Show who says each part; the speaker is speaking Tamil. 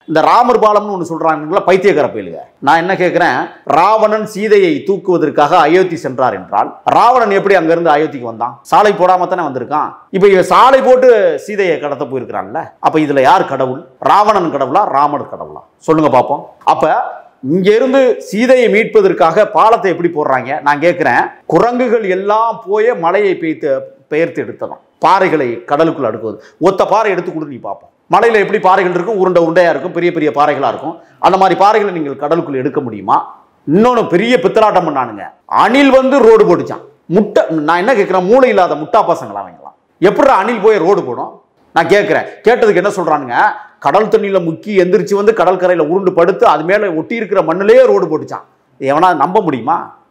Speaker 1: இந்த ராமர் பாலம்னு ஒன்று சொல்றாங்களா பைத்தியக்கார பயலுக நான் என்ன கேட்குறேன் ராவணன் சீதையை தூக்குவதற்காக அயோத்தி சென்றார் என்றால் ராவணன் எப்படி அங்கிருந்து அயோத்திக்கு வந்தான் சாலை போடாம தானே வந்திருக்கான் இப்போ இவன் சாலை போட்டு சீதையை கடத்த போயிருக்கிறான்ல அப்ப இதுல யார் கடவுள் ராவணன் கடவுளா ராமர் கடவுளா சொல்லுங்க பார்ப்போம் அப்ப இங்க இருந்து சீதையை மீட்பதற்காக பாலத்தை எப்படி போடுறாங்க நான் கேட்கிறேன் குரங்குகள் எல்லாம் போய் மலையை பெய்த்து பெயர்த்து எடுத்ததும் பாறைகளை கடலுக்குள்ள அடுக்குவது ஒத்த பாறை எடுத்து கொடு நீ பார்ப்போம் மலையில எப்படி பாறைகள் இருக்கும் உருண்டை உருண்டையா இருக்கும் பெரிய பெரிய பாறைகளா இருக்கும் அந்த மாதிரி பாறைகளை நீங்கள் கடலுக்குள்ள எடுக்க முடியுமா இன்னொன்று பெரிய பித்தலாட்டம் பண்ணானுங்க அணில் வந்து ரோடு போட்டுச்சான் முட்டை நான் என்ன கேட்குறேன் மூளை இல்லாத முட்டா பசங்களா அவங்களாம் எப்படி அணில் போய் ரோடு போடும் நான் கேட்குறேன் கேட்டதுக்கு என்ன சொல்றானுங்க கடல் தண்ணியில முக்கி எந்திரிச்சு வந்து கடற்கரையில உருண்டு படுத்து அது மேல ஒட்டி இருக்கிற மண்ணிலேயே ரோடு போட்டுச்சான் எவனா நம்ப முடியுமா